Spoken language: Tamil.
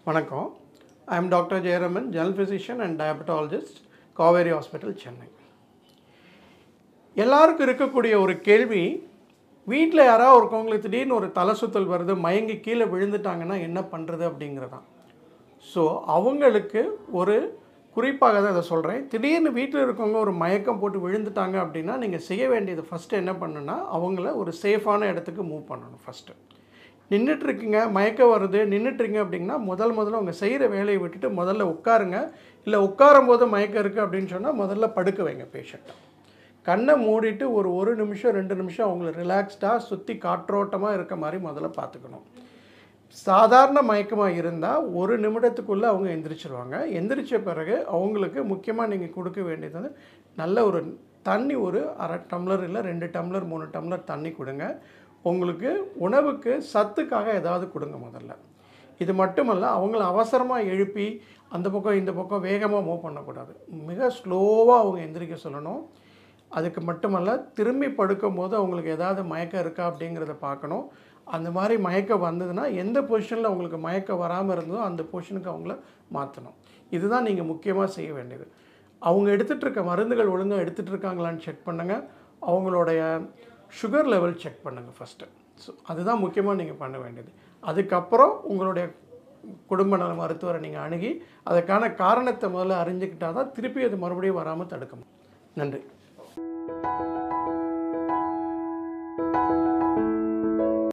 வணக்கம் I am doctor Jayaraman general physician and diabetologist Kaveri hospital Chennai எல்லாருக்கும் இருக்கக்கூடிய ஒரு கேள்வி வீட்டில் யாராவது ஒருத்தவங்களுக்கு திடீர்னு ஒரு தலை சுத்தல் வருது மயங்கி கீழே விழுந்துட்டாங்கன்னா என்ன பண்ணுறது அப்படிங்கிறதான் ஸோ அவங்களுக்கு ஒரு குறிப்பாக தான் இதை சொல்கிறேன் திடீர்னு வீட்டில் இருக்கவங்க ஒரு மயக்கம் போட்டு விழுந்துட்டாங்க அப்படின்னா நீங்கள் செய்ய வேண்டியது ஃபஸ்ட்டு என்ன பண்ணுன்னா அவங்கள ஒரு சேஃபான இடத்துக்கு மூவ் பண்ணணும் ஃபஸ்ட்டு நின்றுட்டுருக்கீங்க மயக்கம் வருது நின்றுட்டுருங்க அப்படின்னா முதல் முதல்ல அவங்க செய்கிற வேலையை விட்டுட்டு முதல்ல உட்காருங்க இல்லை உட்காரும் போது மயக்கம் இருக்குது அப்படின்னு சொன்னால் முதல்ல படுக்க வைங்க பேஷண்ட்டை கண்ணை மூடிட்டு ஒரு ஒரு நிமிஷம் ரெண்டு நிமிஷம் அவங்கள ரிலாக்ஸ்டாக சுற்றி காற்றோட்டமாக இருக்க மாதிரி முதல்ல பார்த்துக்கணும் சாதாரண மயக்கமாக இருந்தால் ஒரு நிமிடத்துக்குள்ளே அவங்க எந்திரிச்சிருவாங்க எந்திரிச்ச பிறகு அவங்களுக்கு முக்கியமாக நீங்கள் கொடுக்க வேண்டியது வந்து நல்ல ஒரு தண்ணி ஒரு அரை டம்ளர் இல்லை ரெண்டு டம்ளர் மூணு டம்ளர் தண்ணி கொடுங்க உங்களுக்கு உணவுக்கு சத்துக்காக ஏதாவது கொடுங்க முதல்ல இது மட்டுமல்ல அவங்கள அவசரமாக எழுப்பி அந்த பக்கம் இந்த பக்கம் வேகமாக மூவ் பண்ணக்கூடாது மிக ஸ்லோவாக அவங்க எந்திரிக்க சொல்லணும் அதுக்கு மட்டுமல்ல திரும்பி படுக்கும்போது அவங்களுக்கு ஏதாவது மயக்கம் இருக்கா அப்படிங்கிறத பார்க்கணும் அந்த மாதிரி மயக்கம் வந்ததுன்னா எந்த பொசிஷனில் அவங்களுக்கு மயக்கம் வராமல் இருந்ததோ அந்த பொசிஷனுக்கு அவங்கள மாற்றணும் இதுதான் நீங்கள் முக்கியமாக செய்ய வேண்டியது அவங்க எடுத்துகிட்டு இருக்க மருந்துகள் ஒழுங்காக எடுத்துகிட்டு இருக்காங்களான்னு செக் பண்ணுங்கள் அவங்களுடைய சுகர் லெவல் செக் பண்ணுங்கள் ஃபஸ்ட்டு ஸோ அதுதான் முக்கியமாக நீங்கள் பண்ண வேண்டியது அதுக்கப்புறம் உங்களுடைய குடும்ப நல மருத்துவரை நீங்கள் அணுகி அதுக்கான காரணத்தை முதல்ல அறிஞ்சிக்கிட்டால் தான் திருப்பி அது மறுபடியும் வராமல் தடுக்க முடியும் நன்றி